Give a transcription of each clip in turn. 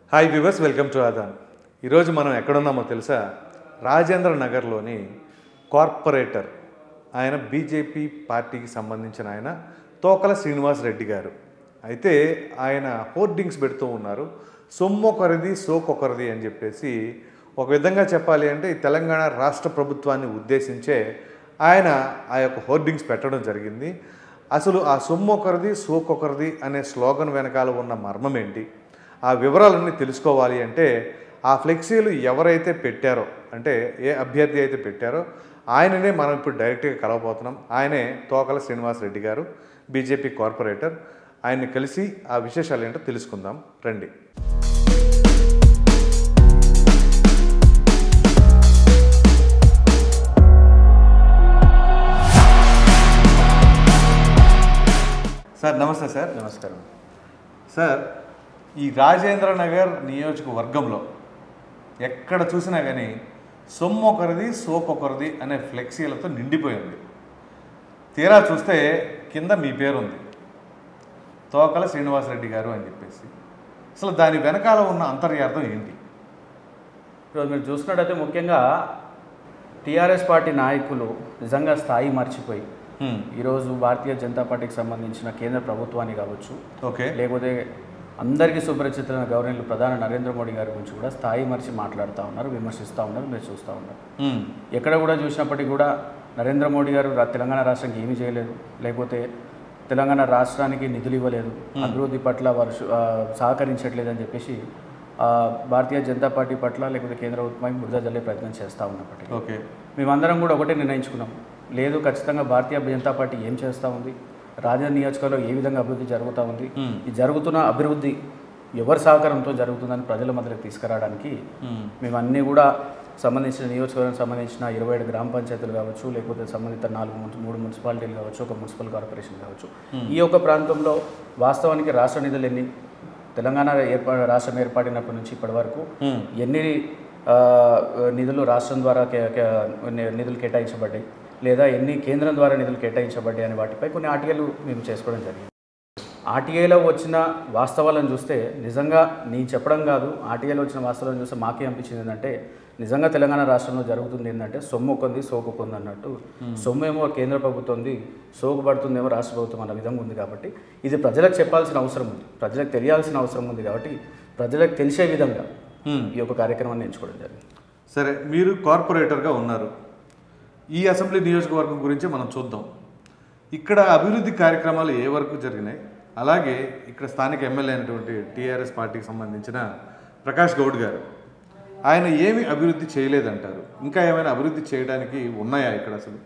Hi viewers welcome to Aadhan ఈరోజు మనం ఎక్కడున్నామో తెలుసా రాజేంద్ర నగర్లోని కార్పొరేటర్ ఆయన బీజేపీ పార్టీకి సంబంధించిన ఆయన తోకల శ్రీనివాస్ రెడ్డి గారు అయితే ఆయన హోర్డింగ్స్ పెడుతూ ఉన్నారు సొమ్మొకరిది సోకొకరిది అని చెప్పేసి ఒక విధంగా చెప్పాలి అంటే ఈ తెలంగాణ రాష్ట్ర ప్రభుత్వాన్ని ఉద్దేశించే ఆయన ఆ యొక్క హోర్డింగ్స్ పెట్టడం జరిగింది అసలు ఆ సొమ్మొకరిది సోకొకరిది అనే స్లోగన్ వెనకాల ఉన్న మర్మం ఏంటి ఆ వివరాలన్నీ తెలుసుకోవాలి అంటే ఆ ఫ్లెక్సీలు ఎవరైతే పెట్టారో అంటే ఏ అభ్యర్థి అయితే పెట్టారో ఆయననే మనం ఇప్పుడు డైరెక్ట్గా కలవబోతున్నాం ఆయనే తోకల శ్రీనివాస్ రెడ్డి గారు బీజేపీ కార్పొరేటర్ ఆయన్ని కలిసి ఆ విశేషాలు ఏంటో తెలుసుకుందాం రండి సార్ నమస్తే సార్ నమస్కారం సార్ ఈ రాజేంద్ర నగర్ నియోజకవర్గంలో ఎక్కడ చూసినా కానీ సొమ్మొకరిది సోకొకరిది అనే ఫ్లెక్సీలతో నిండిపోయింది తీరా చూస్తే కింద మీ పేరు ఉంది తోకల శ్రీనివాసరెడ్డి గారు అని చెప్పేసి అసలు దాని వెనకాల ఉన్న అంతర్యార్థం ఏంటి ఈరోజు మీరు చూసుకున్నట్టయితే ముఖ్యంగా టీఆర్ఎస్ పార్టీ నాయకులు నిజంగా స్థాయి మర్చిపోయి హ్మ్, ఈరోజు భారతీయ జనతా పార్టీకి సంబంధించిన కేంద్ర ప్రభుత్వాన్ని కావచ్చు ఓకే లేకపోతే అందరికీ సుపరిచితులైన గవర్నర్లు ప్రధాని నరేంద్ర మోడీ గారి గురించి కూడా స్థాయి మర్చి మాట్లాడుతూ ఉన్నారు విమర్శిస్తూ ఉన్నారు మీరు చూస్తూ ఉన్నారు హ్మ్, ఎక్కడ కూడా చూసినప్పటికీ కూడా నరేంద్ర మోడీ గారు రా- తెలంగాణ రాష్ట్రానికి ఏమీ చేయలేదు లేకపోతే తెలంగాణ రాష్ట్రానికి నిధులు ఇవ్వలేదు అభివృద్ధి పట్ల వారు సు- ఆ, సహకరించట్లేదు అని చెప్పేసి ఆ, భారతీయ జనతా పార్టీ పట్ల లేకపోతే కేంద్ర ప్రభుత్వం బురద జల్లే ప్రయత్నం చేస్తూ ఉన్నప్పటికీ ఓకే మేమందరం కూడా ఒకటే నిర్ణయించుకున్నాం లేదు ఖచ్చితంగా భారతీయ జనతా పార్టీ ఏం చేస్తూ ఉంది రాజధాని నియోజకవర్గంలో ఏ విధంగా అభివృద్ధి జరుగుతూ ఉంది హ్మ్, ఈ జరుగుతున్న అభివృద్ధి ఎవరి సహకారంతో జరుగుతుందని ప్రజల మధ్యలోకి తీసుకురావడానికి హ్మ్, మేము అన్నీ కూడా సంబంధించిన నియోజకవర్గం సంబంధించిన ఇరవై ఏడు గ్రామ పంచాయతీలు కావచ్చు లేకపోతే సంబంధిత నాలుగు మున్సి- మూడు మున్సిపాలిటీలు కావచ్చు ఒక మున్సిపల్ కార్పొరేషన్ కావచ్చు ఈ యొక్క ప్రాంతంలో వాస్తవానికి రాష్ట్ర నిధులు ఎన్ని తెలంగాణ ఏర్పా రాష్ట్రం ఏర్పడినప్పటి నుంచి ఇప్పటి వరకు హ్మ్, ఎన్ని ఆ, నిధులు రాష్ట్రం ద్వారా కే- కే- ని- నిధులు కేటాయించబడ్డాయి లేదా ఎన్ని కేంద్రం ద్వారా నిధులు కేటాయించబడ్డాయి అనే వాటిపై కొన్ని ఆర్టీఐలు మేము చేసుకోవడం జరిగింది ఆర్టీఐలో వచ్చిన వాస్తవాలను చూస్తే నిజంగా నేను చెప్పడం కాదు ఆర్టీఐలో వచ్చిన వాస్తవాలను చూస్తే మాకే అనిపించింది ఏంటంటే నిజంగా తెలంగాణ రాష్ట్రంలో జరుగుతుంది ఏంటంటే సొమ్ము కొంది సోకు కొంది అన్నట్టు సొమ్ము ఏమో కేంద్ర ప్రభుత్వంది సోకు పడుతుందేమో రాష్ట్ర ప్రభుత్వం అన్న విధంగా ఉంది కాబట్టి ఇది ప్రజలకు చెప్పాల్సిన అవసరం ఉంది ప్రజలకు తెలియాల్సిన అవసరం ఉంది కాబట్టి ప్రజలకు తెలిసే విధంగా హ్మ్. ఈ యొక్క కార్యక్రమాన్ని ఎంచుకోవడం జరిగింది సరే మీరు కార్పొరేటర్గా ఉన్నారు ఈ అసెంబ్లీ నియోజకవర్గం గురించి మనం చూద్దాం ఇక్కడ అభివృద్ధి కార్యక్రమాలు ఏ వరకు జరిగినాయి అలాగే ఇక్కడ స్థానిక ఎమ్మెల్యే అయినటువంటి టీఆర్ఎస్ పార్టీకి సంబంధించిన ప్రకాష్ గౌడ్ గారు ఆయన ఏమి అభివృద్ధి చేయలేదంటారు ఇంకా ఏమైనా అభివృద్ధి చేయడానికి ఉన్నాయా ఇక్కడ అసలు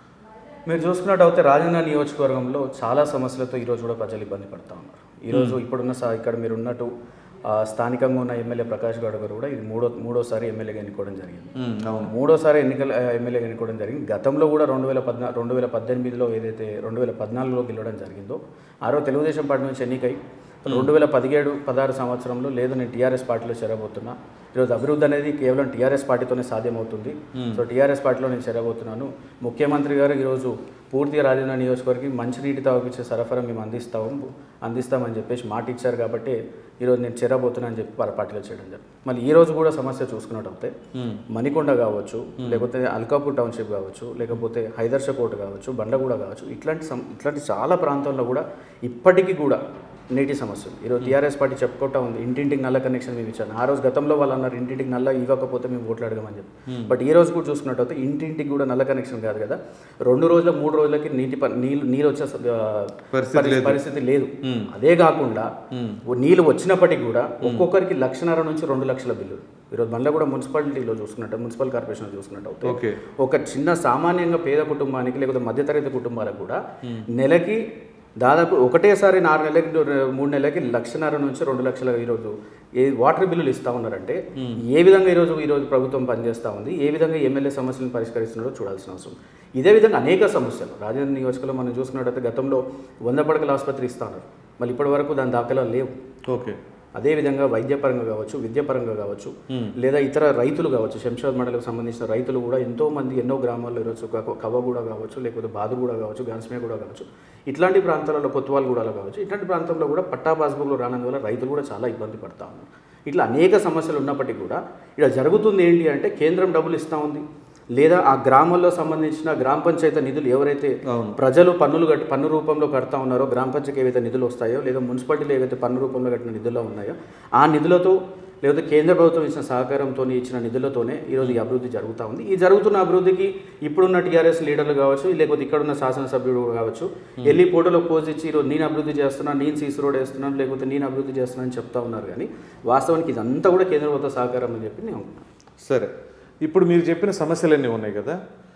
మీరు చూసుకున్నట్టయితే రాజన్న నియోజకవర్గంలో చాలా సమస్యలతో ఈరోజు కూడా ప్రజలు ఇబ్బంది పడుతూ ఉన్నారు ఈరోజు ఇప్పుడున్న సా- ఇక్కడ మీరు ఉన్నట్టు ఆ, స్థానికంగా ఉన్న ఎమ్మెల్యే ప్రకాష్ గౌడ్ గారు కూడా ఇది మూడో మూడోసారి ఎమ్మెల్యేగా ఎన్నుకోవడం జరిగింది ఉమ్, అవును మూడోసారి ఎన్నికల ఆ, ఎమ్మెల్యేగా ఎన్నుకోవడం జరిగింది గతంలో కూడా రెండు వేల పద్నా రెండు వేల పద్దెనిమిదిలో ఏదైతే రెండు వేల పద్నాలుగులో గెలవడం జరిగిందో ఆ రోజు తెలుగుదేశం పార్టీ నుంచి ఎన్నికై రెండు వేల పదిహేడు పదహారు సంవత్సరంలో లేదు నేను టీఆర్ఎస్ పార్టీలో చేరబోతున్నా ఈరోజు అభివృద్ధి అనేది కేవలం టీఆర్ఎస్ పార్టీతోనే సాధ్యమవుతుంది సో టీఆర్ఎస్ పార్టీలో నేను చేరబోతున్నాను ముఖ్యమంత్రి గారు ఈరోజు పూర్తిగా రాజధాని నియోజకవర్గం మంచినీటి తాగిపించే సరఫరా మేము అందిస్తాము అందిస్తామని చెప్పేసి మాట ఇచ్చారు కాబట్టి ఈరోజు నేను చేరబోతున్నా అని చెప్పి వారి పార్టీలో చేయడం జరిగింది మళ్ళీ ఈ రోజు కూడా సమస్య చూసుకున్నట్టయితే ఉమ్, మణికొండ కావచ్చు లేకపోతే అల్కాపూర్ టౌన్షిప్ కావచ్చు లేకపోతే హైదర్షకోట కావచ్చు బండగూడ కావచ్చు ఇట్లాంటి సం ఇట్లాంటి చాలా ప్రాంతాల్లో కూడా ఇప్పటికీ కూడా నీటి సమస్యలు ఈరోజు టీఆర్ఎస్ పార్టీ చెప్పుకుంటా ఉంది ఇంటింటికి నల్ల కనెక్షన్ మేము ఇచ్చాను ఆ రోజు గతంలో వాళ్ళు అన్నారు ఇంటింటికి నల్ల ఇవ్వకపోతే మేము ఓట్లు అడగమని చెప్పి బట్ ఈ రోజు కూడా చూసుకున్నట్టయితే ఇంటింటికి కూడా నల్ల కనెక్షన్ కాదు కదా రెండు రోజుల మూడు రోజులకి నీటి ప- నీళ్ళు నీళ్ళు వచ్చే స- ఆ, పరిస్థితి పరి- పరిస్థితి లేదు ఉమ్, అదే కాకుండా ఉమ్, ఓ నీళ్ళు వచ్చినప్పటికీ కూడా ఒక్కొక్కరికి లక్షన్నర నుంచి రెండు లక్షల బిల్లు ఈరోజు మళ్ళీ కూడా మున్సిపాలిటీలో చూసుకున్నట్టు మున్సిపల్ కార్పొరేషన్ చూసుకున్నట్టు అవుతే ఓకే ఒక చిన్న సామాన్యంగా పేద కుటుంబానికి లేకపోతే మధ్యతరగతి కుటుంబాలకు కూడా నెలకి దాదాపు ఒకటేసారి నాలుగు నెలలకి మూడు నెలలకి లక్షన్నర నుంచి రెండు లక్షల ఈరోజు ఏ వాటర్ బిల్లులు ఇస్తా ఉన్నారంటే ఏ విధంగా ఈరోజు ఈరోజు ప్రభుత్వం పనిచేస్తూ ఉంది ఏ విధంగా ఎమ్మెల్యే సమస్యలను పరిష్కరిస్తున్నారో చూడాల్సిన అవసరం ఇదే విధంగా అనేక సమస్యలు రాజధాని నియోజకవర్గంలో మనం చూసుకున్నట్టయితే గతంలో వంద పడకల ఆసుపత్రి ఇస్తా ఉన్నారు మళ్ళీ ఇప్పటి వరకు దాని దాఖలాలు లేవు ఓకే అదేవిధంగా వైద్యపరంగా కావచ్చు విద్యాపరంగా కావచ్చు Hmm. లేదా ఇతర రైతులు కావచ్చు శంషాబాద్ మండలకు సంబంధించిన రైతులు కూడా ఎంతో మంది ఎన్నో గ్రామాల్లో ఈరోజు క- కవ్వగూడ కావచ్చు లేకపోతే బాదుగూడ కావచ్చు గాన్స్మే కూడా కావచ్చు ఇట్లాంటి ప్రాంతాలలో కొత్తవాల్గూడలో కావచ్చు ఇట్లాంటి ప్రాంతంలో కూడా పట్టా పాస్బుక్లు రానందువల్ల రైతులు కూడా చాలా ఇబ్బంది పడతా ఉన్నారు ఇట్లా అనేక సమస్యలు ఉన్నప్పటికీ కూడా ఇక్కడ జరుగుతుంది ఏంటి అంటే కేంద్రం డబ్బులు ఇస్తూ ఉంది లేదా ఆ గ్రామాల్లో సంబంధించిన గ్రామ పంచాయతీ నిధులు ఎవరైతే అవును. ప్రజలు పన్నులు కట్టి పన్ను రూపంలో కడతా ఉన్నారో గ్రామ పంచాయతీకి ఏవైతే నిధులు వస్తాయో లేదా మున్సిపాలిటీలు ఏవైతే పన్ను రూపంలో కట్టిన నిధులు ఉన్నాయో ఆ నిధులతో లేకపోతే కేంద్ర ప్రభుత్వం ఇచ్చిన సహకారంతో ఇచ్చిన నిధులతోనే ఈరోజు ఈ అభివృద్ధి జరుగుతూ ఉంది ఈ జరుగుతున్న అభివృద్ధికి ఇప్పుడున్న టీఆర్ఎస్ లీడర్లు కావచ్చు లేకపోతే ఇక్కడున్న శాసనసభ్యుడు కావచ్చు వెళ్ళి ఫోటోలో పోజ్ ఇచ్చి ఈరోజు నేను అభివృద్ధి చేస్తున్నాను నేను సీసీ రోడ్ వేస్తున్నాను లేకపోతే నేను అభివృద్ధి చేస్తున్నాను అని చెప్తా ఉన్నారు కానీ వాస్తవానికి ఇదంతా కూడా కేంద్ర ప్రభుత్వ సహకారం అని చెప్పి నేను అనుకుంటున్నాను సరే ఇప్పుడు మీరు చెప్పిన సమస్యలన్నీ ఉన్నాయి కదా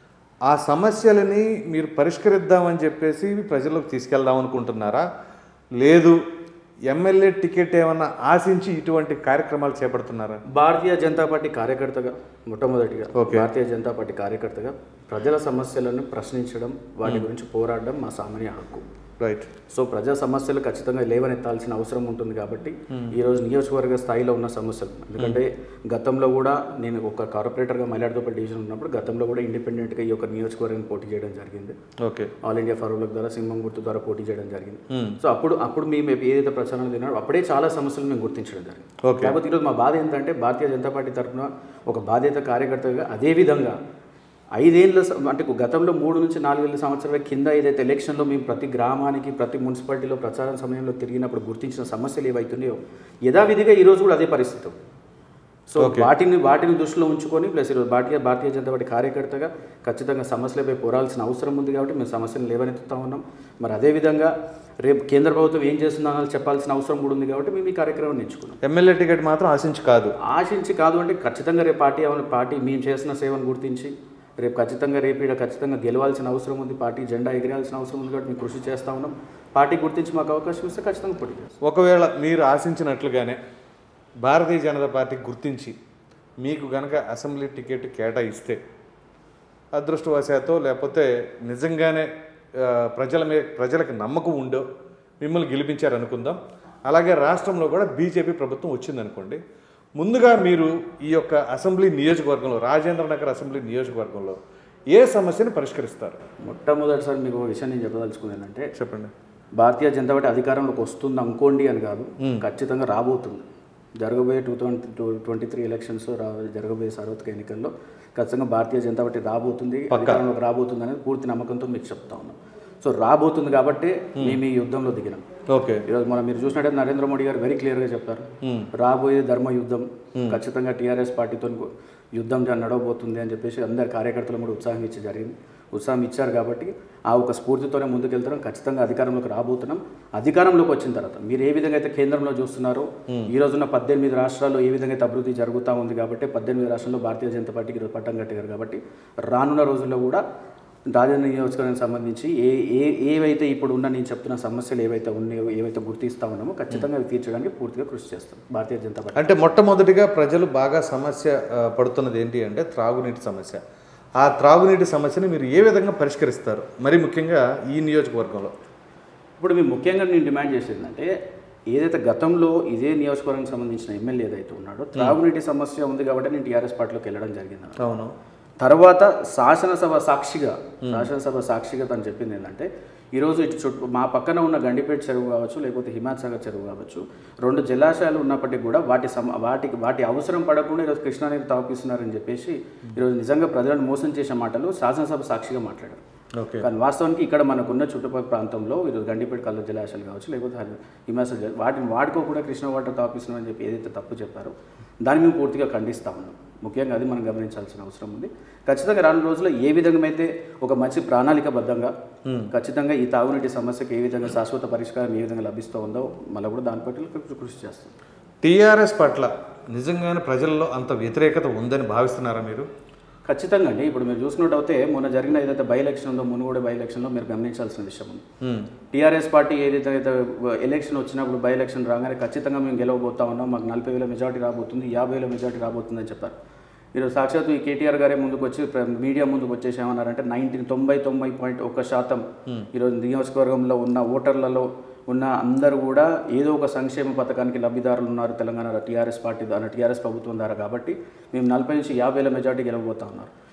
ఆ సమస్యలని మీరు పరిష్కరిద్దామని చెప్పేసి ప్రజల్లోకి తీసుకెళ్దాం అనుకుంటున్నారా లేదు ఎమ్మెల్యే టికెట్ ఏమన్నా ఆశించి ఇటువంటి కార్యక్రమాలు చేపడుతున్నారా భారతీయ జనతా పార్టీ కార్యకర్తగా మొట్టమొదటిగా Okay. భారతీయ జనతా పార్టీ కార్యకర్తగా ప్రజల సమస్యలను ప్రశ్నించడం వాటి గురించి పోరాడడం మా సామాన్య హక్కు రైట్ సో ప్రజా సమస్యలు ఖచ్చితంగా లేవనెత్తాల్సిన అవసరం ఉంటుంది కాబట్టి ఈరోజు నియోజకవర్గ స్థాయిలో ఉన్న సమస్యలు ఎందుకంటే గతంలో కూడా నేను ఒక కార్పొరేటర్గా మైలాడుతోపల్లి డివిజన్ ఉన్నప్పుడు గతంలో కూడా ఇండిపెండెంట్గా ఈ యొక్క నియోజకవర్గాన్ని పోటీ చేయడం జరిగింది ఓకే ఆల్ ఇండియా ఫార్వర్డ్ ద్వారా సింహం గుర్తు ద్వారా పోటీ చేయడం జరిగింది సో అప్పుడు అప్పుడు మేము ఏదైతే ప్రచారం తిన్నాడో అప్పుడే చాలా సమస్యలు మేము గుర్తించడం జరిగింది Okay. కాకపోతే ఈరోజు మా బాధ ఏంటంటే భారతీయ జనతా పార్టీ తరఫున ఒక బాధ్యత కార్యకర్తగా అదే విధంగా ఐదేళ్ళ స- అంటే గతంలో మూడు నుంచి నాలుగేళ్ళ సంవత్సరాల కింద ఏదైతే ఎలక్షన్లో మేము ప్రతి గ్రామానికి ప్రతి మున్సిపాలిటీలో ప్రచారం సమయంలో తిరిగినప్పుడు గుర్తించిన సమస్యలు ఏవైతున్నాయో యథావిధిగా ఈరోజు కూడా అదే పరిస్థితి ఉంది. సో వాటిని వాటిని దృష్టిలో ఉంచుకొని ప్లస్ ఈరోజు భారతీయ భారతీయ జనతా పార్టీ కార్యకర్తగా ఖచ్చితంగా సమస్యలపై పోరాల్సిన అవసరం ఉంది కాబట్టి మేము సమస్యలు లేవనెత్తుతా ఉన్నాం మరి అదేవిధంగా రేపు కేంద్ర ప్రభుత్వం ఏం చేస్తుందో చెప్పాల్సిన అవసరం కూడా ఉంది కాబట్టి మేము ఈ కార్యక్రమం ఎంచుకున్నాం ఎమ్మెల్యే టికెట్ మాత్రం ఆశించి కాదు ఆశించి కాదు అంటే ఖచ్చితంగా రేపు పార్టీ ఏమైనా పార్టీ మేము చేసిన సేవను గుర్తించి రేపు ఖచ్చితంగా రేపు ఇక్కడ ఖచ్చితంగా గెలవాల్సిన అవసరం ఉంది పార్టీ జెండా ఎగిరాల్సిన అవసరం ఉంది కాబట్టి మేము కృషి చేస్తా ఉన్నాం పార్టీ గుర్తించి మాకు అవకాశం ఇస్తే ఖచ్చితంగా పోటీ చేస్తాం ఒకవేళ మీరు ఆశించినట్లుగానే భారతీయ జనతా పార్టీ గుర్తించి మీకు గనక అసెంబ్లీ టికెట్ కేటాయిస్తే అదృష్టవశాతో లేకపోతే నిజంగానే ఆ, ప్రజల మీద ప్రజలకు నమ్మకం ఉండో మిమ్మల్ని గెలిపించారనుకుందాం అలాగే రాష్ట్రంలో కూడా బీజేపీ ప్రభుత్వం వచ్చిందనుకోండి ముందుగా మీరు ఈ యొక్క అసెంబ్లీ నియోజకవర్గంలో రాజేంద్ర నగర్ అసెంబ్లీ నియోజకవర్గంలో ఏ సమస్యను పరిష్కరిస్తారు మొట్టమొదటిసారి మీకు ఒక విషయం నేను చెప్పదలుచుకున్నాను ఏంటంటే చెప్పండి భారతీయ జనతా పార్టీ అధికారంలోకి వస్తుంది అనుకోండి అని కాదు ఖచ్చితంగా రాబోతుంది జరగబోయే two thousand two twenty three elections రా జరగబోయే సార్వత్రిక ఎన్నికల్లో ఖచ్చితంగా భారతీయ జనతా పార్టీ రాబోతుంది అధికారంలోకి రాబోతుంది అనేది పూర్తి నమ్మకంతో మీకు చెప్తా ఉన్నాం సో రాబోతుంది కాబట్టి మేము ఈ యుద్ధంలో దిగినాం ఓకే ఈరోజు మనం మీరు చూసినట్టయితే నరేంద్ర మోడీ గారు వెరీ క్లియర్గా చెప్పారు రాబోయే ధర్మ యుద్ధం ఖచ్చితంగా టీఆర్ఎస్ పార్టీతో యుద్ధం జ- నడవబోతుంది అని చెప్పేసి అందరి కార్యకర్తలు కూడా ఉత్సాహం ఇచ్చి జరిగింది ఉత్సాహం ఇచ్చారు కాబట్టి ఆ ఒక స్ఫూర్తితోనే ముందుకెళ్తున్నాం ఖచ్చితంగా అధికారంలోకి రాబోతున్నాం అధికారంలోకి వచ్చిన తర్వాత మీరు ఏ విధంగా అయితే కేంద్రంలో చూస్తున్నారో ఈ రోజున్న పద్దెనిమిది రాష్ట్రాల్లో ఏ విధంగా అయితే అభివృద్ధి జరుగుతూ ఉంది కాబట్టి పద్దెనిమిది రాష్ట్రాల్లో భారతీయ జనతా పార్టీకి ఈరోజు పట్టం కట్టారు కాబట్టి రానున్న రోజుల్లో కూడా రాజధాని నియోజకవర్గానికి సంబంధించి ఏ ఏ ఏవైతే ఇప్పుడు ఉన్న నేను చెప్తున్న సమస్యలు ఏవైతే ఉన్నాయో ఏవైతే గుర్తిస్తా ఉన్నామో ఖచ్చితంగా అవి తీర్చడానికి పూర్తిగా కృషి చేస్తాం భారతీయ జనతా పార్టీ అంటే మొట్టమొదటిగా ప్రజలు బాగా సమస్య ఆ, పడుతున్నది ఏంటి అంటే త్రాగునీటి సమస్య ఆ త్రాగునీటి సమస్యని మీరు ఏ విధంగా పరిష్కరిస్తారు మరి ముఖ్యంగా ఈ నియోజకవర్గంలో ఇప్పుడు మేము ముఖ్యంగా నేను డిమాండ్ చేసేది అంటే ఏదైతే గతంలో ఇదే నియోజకవర్గానికి సంబంధించిన ఎమ్మెల్యే ఏదైతే ఉన్నాడో త్రాగునీటి సమస్య ఉంది కాబట్టి నేను టీఆర్ఎస్ పార్టీలోకి వెళ్ళడం జరిగింది అవును తర్వాత శాసనసభ సాక్షిగా శాసనసభ సాక్షిగా తను చెప్పింది ఏంటంటే ఈరోజు ఇటు చుట్టూ మా పక్కన ఉన్న గండిపేట చెరువు కావచ్చు లేకపోతే హిమాయత్ సాగర్ చెరువు కావచ్చు రెండు జలాశయాలు ఉన్నప్పటికీ కూడా వాటి సమ వాటికి వాటి అవసరం పడకుండా ఈరోజు కృష్ణానది తాపిస్తున్నారని చెప్పేసి ఈరోజు నిజంగా ప్రజలను మోసం చేసే మాటలు శాసనసభ సాక్షిగా మాట్లాడారు ఓకే కానీ వాస్తవానికి ఇక్కడ మనకున్న చుట్టుపక్కల ప్రాంతంలో ఈరోజు గండిపేట కళ్ళ జలాశయాలు కావచ్చు లేకపోతే హరి- హిమాచల్ జల వాటిని వాడుకోకుండా కృష్ణ వాటర్ తాపిస్తున్నామని చెప్పి ఏదైతే తప్పు చెప్పారో దాన్ని మేము పూర్తిగా ఖండిస్తా ఉన్నాం ముఖ్యంగా అది మనం గమనించాల్సిన అవసరం ఉంది ఖచ్చితంగా రానున్న రోజుల్లో ఏ విధంగా అయితే ఒక మంచి ప్రణాళికబద్ధంగా ఖచ్చితంగా ఈ తాగునీటి సమస్యకి ఏ విధంగా శాశ్వత పరిష్కారం ఏ విధంగా లభిస్తూ ఉందో మళ్ళీ కూడా దాని పట్ల కృ- కృషి చేస్తాం టీఆర్ఎస్ పట్ల నిజంగానే ప్రజల్లో అంత వ్యతిరేకత ఉందని భావిస్తున్నారా మీరు ఖచ్చితంగా అండి ఇప్పుడు మీరు చూసుకున్నట్టయితే మొన్న జరిగిన ఏదైతే బై ఎలక్షన్ ఉందో మునుగోడు బై ఎలక్షన్లో మీరు గమనించాల్సిన విషయం ఉంది మ్మ్. టీఆర్ఎస్ పార్టీ ఏదైతే అయితే ఎలక్షన్ వచ్చినప్పుడు బై ఎలక్షన్ రాగానే ఖచ్చితంగా మేము గెలవబోతా ఉన్నాం మాకు నలభై వేల మెజార్టీ రాబోతుంది యాభై వేల మెజార్టీ రాబోతుందని చెప్పారు ఈరోజు సాక్షాత్ ఈ కేటీఆర్ గారే ముందుకు వచ్చి ప్ర- మీడియా ముందుకు వచ్చేసి ఏమన్నారంటే నైన్టీన్ తొంభై తొంభై పాయింట్ ఒక శాతం ఈరోజు నియోజకవర్గంలో ఉన్న ఓటర్లలో ఉన్న అందరూ కూడా ఏదో ఒక సంక్షేమ పథకానికి లబ్ధిదారులు ఉన్నారు తెలంగాణ టీఆర్ఎస్ పార్టీ ద్వారా టీఆర్ఎస్ ప్రభుత్వం ద్వారా కాబట్టి మేము నలభై నుంచి యాభై వేల మెజార్టీ గెలవబోతా ఉన్నారు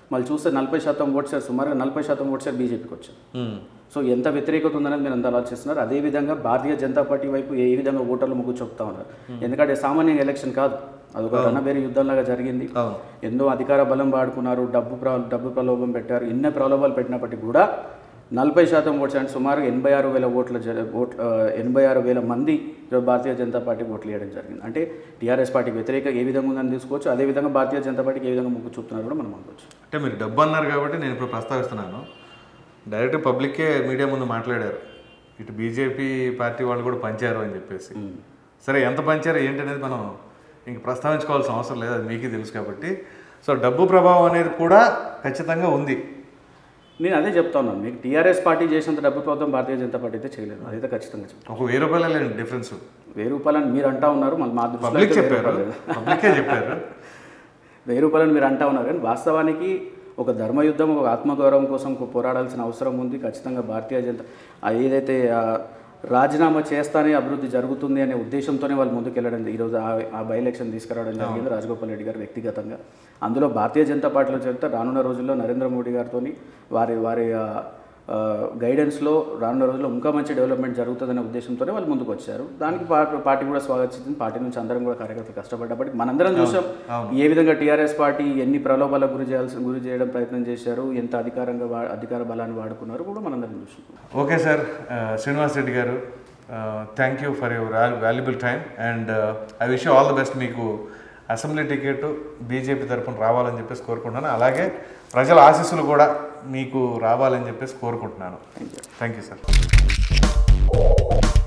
మళ్ళీ చూస్తే నలభై శాతం ఓట్ షేర్ సుమారుగా నలభై శాతం ఓట్ షేర్ బీజేపీకి వచ్చారు ఉమ్. సో ఎంత వ్యతిరేకత ఉందనేది మీరు అంత ఆలోచిస్తున్నారు అదేవిధంగా భారతీయ జనతా పార్టీ వైపు ఏ విధంగా ఓటర్లు మొగ్గు చూపుతా ఉన్నారు ఎందుకంటే సామాన్య ఎలక్షన్ కాదు అదొక రణబేరి యుద్ధంలాగా జరిగింది అవును ఎన్నో అధికార బలం వాడుకున్నారు డబ్బు ప్ర డబ్బు ప్రలోభం పెట్టారు ఎన్నో ప్రలోభాలు పెట్టినప్పటికీ కూడా నలభై శాతం ఓట్స్ అంటే సుమారు ఎనభై ఆరు వేల ఓట్ల జ- ఓట్ ఆ, ఎనభై ఆరు వేల మంది ఈరోజు భారతీయ జనతా పార్టీకి ఓట్లు వేయడం జరిగింది అంటే టీఆర్ఎస్ పార్టీకి వ్యతిరేక ఏ విధంగా ఉందని తీసుకోవచ్చు అదేవిధంగా భారతీయ జనతా పార్టీకి ఏ విధంగా మొగ్గు చూపుతున్నారు కూడా మనం అనుకోవచ్చు అంటే మీరు డబ్బు అన్నారు కాబట్టి నేను ఇప్పుడు ప్రస్తావిస్తున్నాను డైరెక్ట్ పబ్లిక్కే మీడియా ముందు మాట్లాడారు ఇటు బీజేపీ పార్టీ వాళ్ళు కూడా పంచారు అని చెప్పేసి సరే ఎంత పంచారు ఏంటి అనేది మనం ఇంక ప్రస్తావించుకోవాల్సిన అవసరం లేదు అది మీకే తెలుసు కాబట్టి సో డబ్బు ప్రభావం అనేది కూడా ఖచ్చితంగా ఉంది నేను అదే చెప్తా ఉన్నాను మీకు టీఆర్ఎస్ పార్టీ చేసినంత డబ్బు ప్రభుత్వం భారతీయ జనతా పార్టీ అయితే చేయలేదు అదైతే ఖచ్చితంగా చెప్తాను ఒక వెయ్యి రూపాయల డిఫరెన్స్ వెయ్యి రూపాయలని మీరు అంటా ఉన్నారు మళ్ళీ మా దృష్టిలో పబ్లిక్ అయితే వెయ్యి చెప్పారు రూపాయలు లేదు. పబ్లికే చెప్పారు వెయ్యి రూపాయలని మీరు అంటా ఉన్నారు కానీ వాస్తవానికి ఒక ధర్మయుద్ధం ఒక ఆత్మగౌరవం కోసం పోరాడాల్సిన అవసరం ఉంది ఖచ్చితంగా భారతీయ జనతా ఆ ఏదైతే ఆ రాజీనామా చేస్తానే అభివృద్ధి జరుగుతుంది అనే ఉద్దేశంతోనే వాళ్ళు ముందుకెళ్ళడం ఈరోజు ఆ ఆ బై ఎలక్షన్ తీసుకురావడం జరిగింది రాజగోపాల్ రెడ్డి గారు వ్యక్తిగతంగా అందులో భారతీయ జనతా పార్టీలో చెప్తే రానున్న రోజుల్లో నరేంద్ర మోడీ గారితో వారి వారి ఆ, ఆ, గైడెన్స్లో రానున్న రోజుల్లో ఇంకా మంచి డెవలప్మెంట్ జరుగుతుందనే ఉద్దేశంతోనే వాళ్ళు ముందుకు వచ్చారు దానికి పార్టీ పార్టీ కూడా స్వాగతించింది పార్టీ నుంచి అందరం కూడా కార్యకర్తలు కష్టపడ్డప్పటికి మనందరం చూసాం ఏ విధంగా టీఆర్ఎస్ పార్టీ ఎన్ని ప్రలోభాలకు గురి చేయాల్సి గురి చేయడం ప్రయత్నం చేశారు ఎంత అధికారంగా వా అధికార బలాన్ని వాడుకున్నారు కూడా మనందరం చూసాం ఓకే సార్ శ్రీనివాస్ రెడ్డి గారు thank you for your valuable time and I wish all the best మీకు అసెంబ్లీ టికెట్ బీజేపీ తరఫున రావాలని చెప్పేసి కోరుకుంటున్నాను అలాగే ప్రజల ఆశీస్సులు కూడా మీకు రావాలని చెప్పేసి కోరుకుంటున్నాను థ్యాంక్ యూ సార్